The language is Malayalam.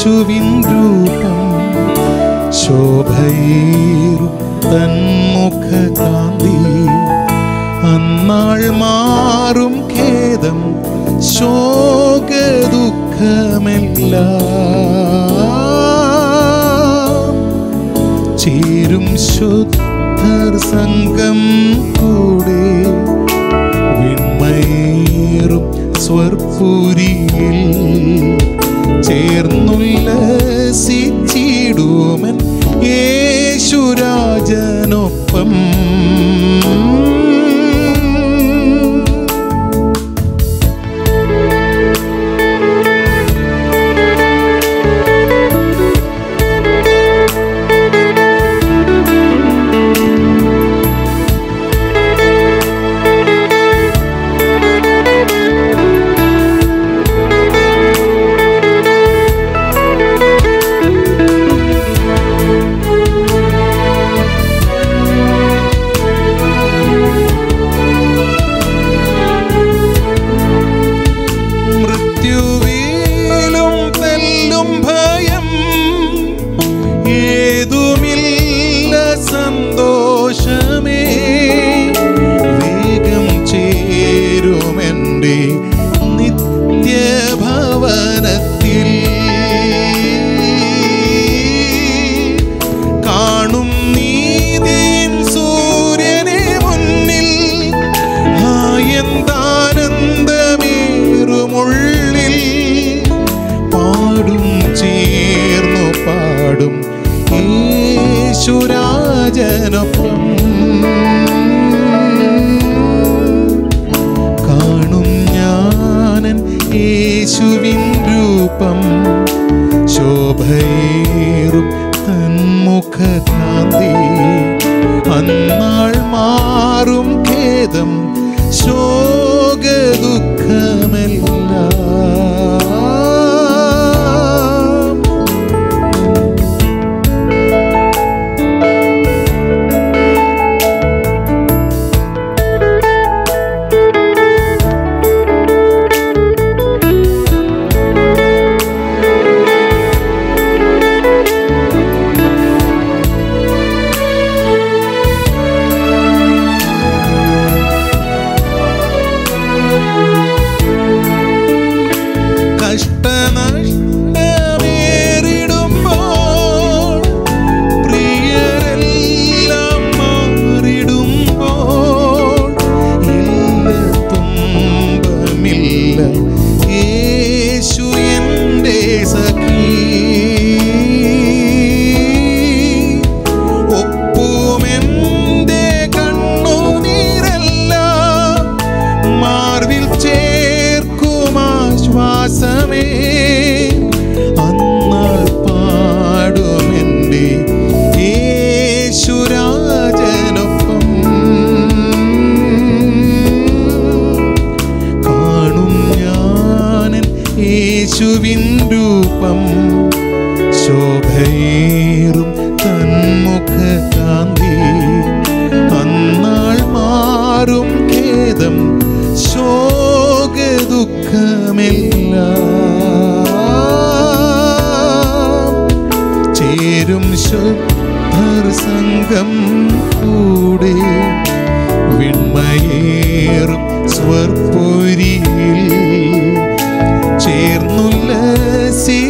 യേശുവിൻ രൂപം ശോഭയേറും തന്മുഖകാന്തി അന്നാൾ മാറും ഖേദം ശോകദുഃഖമെല്ലാം ചേരും ശുദ്ധർ സംഘം കൂടെ വിൺമയേറും സ്വർപുരിയിൽ ചേർന്നുല്ലസിച്ചിടുമൻ യേശുരാജനൊപ്പം മൃത്യുവിലും തെല്ലും ഭയം ഏതുമില്ല സന്തോഷമേ വേഗം ചേരുമെൻ്റെ നിത്യഭവനത്തിൽ കാണും നീതിൻ സൂര്യനെ മുന്നിൽ ആയന്താനന്ദമേറുമുള്ളിൽ പാടും ചേർന്നു പാടും യേശുരാജനൊപ്പം കാണും ഞാനൻ യേശുവിൻ രൂപം ശോഭയേറും തന്മുഖകാന്തി അന്നാൾ മാറും ഖേദം ശോകദുഃഖമെല്ലാം കഷ്ടനഷ്ടമേറിടുമ്പോൾ പ്രിയരെല്ലാം മാറിടുമ്പോൾ ഇല്ല തുമ്പമില്ല യേശു എൻ്റെ സഖി ഒപ്പുമെൻ്റെ കണ്ണുനീരെല്ലാം മാർവിൽ ചേർക്കുമാശ്വാസമേ അന്നാൾ പാടുമെൻ്റെ യേശുരാജനൊപ്പം കാണും ഞാനൻ യേശുവിൻ രൂപം ശോഭയേറും തന്മുഖകാന്തി അന്നാൾ മാറും ഖേദം ശോകദുഃഖമെല്ലാം ചേരും ശുദ്ധർ സംഘം കൂടെ ചേർന്നുല്ലസിച്ചിടുമൻ